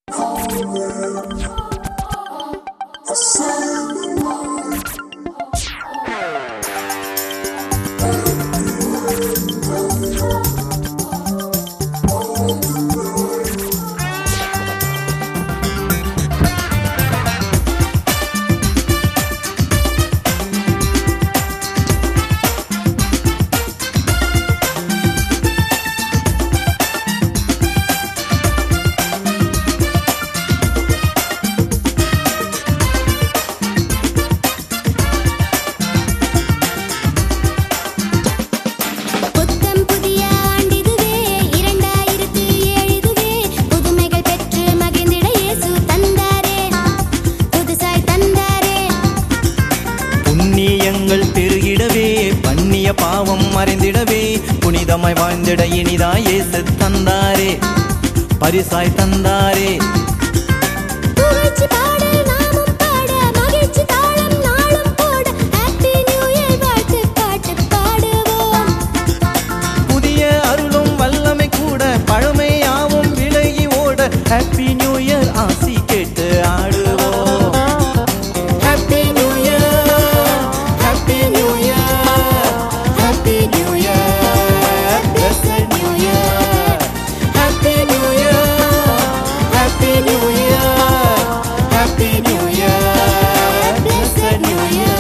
புத்தம் புதிய ஆண்டிதுவே இரண்டாயிரத்து ஏழுதுவே புதுமைகள் பெற்று மகிழ்ந்திட இயேசு தந்தாரே புதுசாய் தந்தாரே புண்ணியங்கள் பெருகிடவே பண்ணிய பாவம் மறைந்திடவே புனிதமாய் வாழ்ந்திட இனிதாய் இயேசு தந்தாரே பரிசாய் தந்தாரே புகழ்ச்சி பாட நாமும் பாட மகிழ்ச்சி தாளம் நாளும் போட ஹாப்பி நியூ இயர் வாழ்த்து பாட்டு பாடுவோம் புதிய அருளும் வல்லமை கூட பழமையாவும் விலகி ஓட ஹாப்பி நியூ இயர் ஆசி கேட்டு ஆடுவோம் happy new year happy new year happy new year blessed new year happy new year happy new year happy new year blessed new year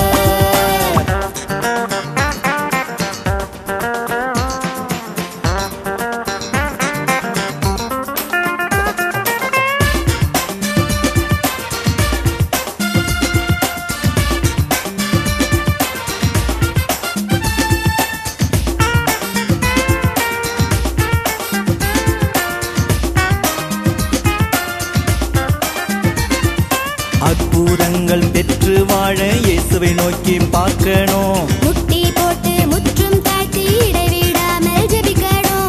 அற்புதங்கள் பெற்று வாழ இயேசுவை நோக்கி பார்க்கணும் முட்டி போட்டு முற்றும் தாழ்த்தி இடைவிடாமல் ஜெபிக்கணும்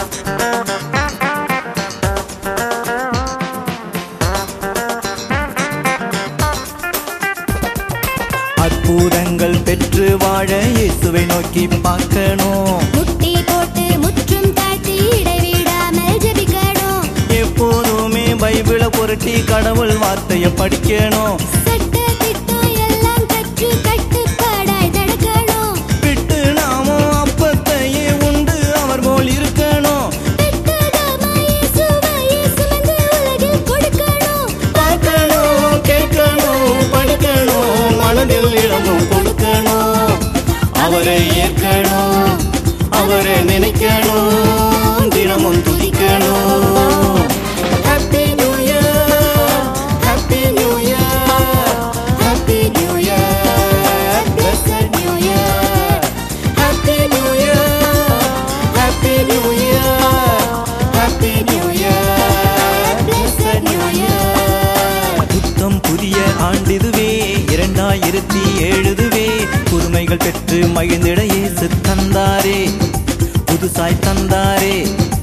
அற்புதங்கள் பெற்று வாழ இயேசுவை நோக்கி பார்க்கணும் முட்டி போட்டு முற்றும் தாழ்த்தி இடைவிடாமல் ஜெபிக்கணும் எப்போதுமே பைபிளை புரட்டி கடவுள் வார்த்தையை படிக்கணும் சட்ட திட்டம் எல்லாம் கற்று கட்டுப்பாடாய் நடக்கணும் விட்டு நாமும் அப்பத்தையே உண்டு அவர் போல் இருக்கணும் பெற்றதாமாய் இயேசுவையே சுமந்து உலகில் கொடுக்கணும் பார்க்கணும் கேட்கணும் படிக்கணும் மனதில் இடமும் கொடுக்கணும் அவரை ஏற்கணும் அவரை நினைக்கணும் தினமும் துதிக்கணும் happy new year happy new year happy new year blessed new year happy new year happy new year happy new year blessed new year புத்தம் புதிய ஆண்டிதுவே இரண்டாயிரத்தி ஏழுதுவே புதுமைகள் பெற்று மகிழ்ந்திட இயேசு தந்தாரே புதுசாய் தந்தாரே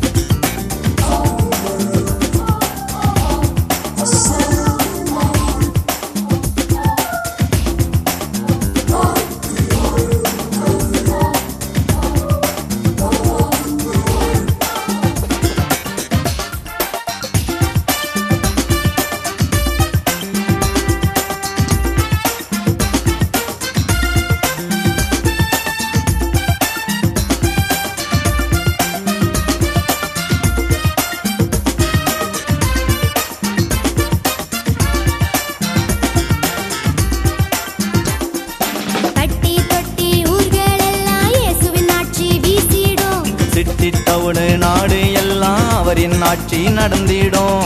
பட்டி தொட்டி ஊர்களெல்லாம் இயேசுவின் ஆட்சி வீசிடும் சிட்டிட்டவுடு நாடு எல்லாம் அவரின் ஆட்சி நடந்திடும்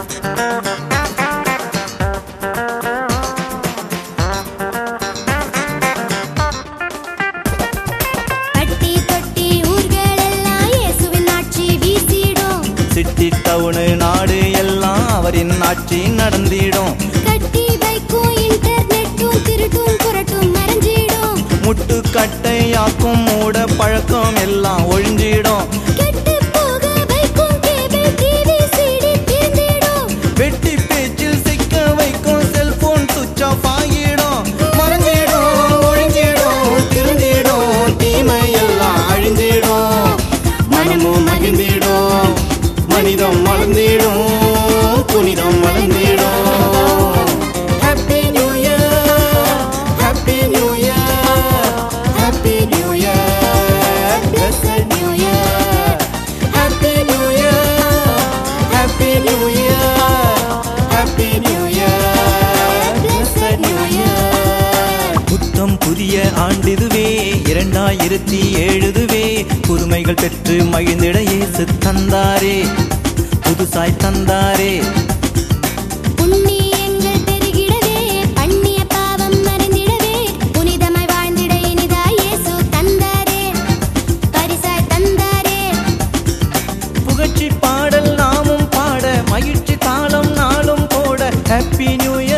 பட்டி தொட்டி ஊர்களெல்லாம் இயேசுவின் ஆட்சி வீசிடும் சிட்டிட்டவுடு நாடு எல்லாம் அவரின் ஆட்சி நடந்திடும் கட்டி வைக்கும் இன்டர்நெட்டும் திருட்டும் புரட்டும் மறைஞ்சிடும் முட்டுக்கட்டையாக்கும் மூட பழக்கம் எல்லாம் ஒழிஞ்சிடும் கெட்டு போக வைக்கும் கேபிள் டிவி சிடி தீர்ந்திடும் வெட்டி பேச்சில் சிக்க வைக்கும் செல்போன் சுவிட்ச் ஆஃப் ஆகிடும் மறைஞ்சிடும் ஒழிஞ்சிடும் திருந்திடும் தீமை எல்லாம் அழிஞ்சிடும் மனமும் மகிழ்ந்திடும் மனிதம் மலர்ந்திடும் புனிதம் ஆண்டிதுவே இரண்டாயிரத்தி ஏழுதுவே புதுமைகள் பெற்று மகிழ்ந்திட இயேசு தந்தாரே புதுசாய் தந்தாரே புண்ணியங்கள் பெருகிடவே பண்ணிய பாவம் மறைந்திடவே புனிதமாய் வாழ்ந்திட இனிதாய் இயேசு தந்தாரே பரிசாய் தந்தாரே புகழ்ச்சி பாடல் நாமும் பாட மகிழ்ச்சி தாளம் நாளும் போட ஹாப்பி நியூ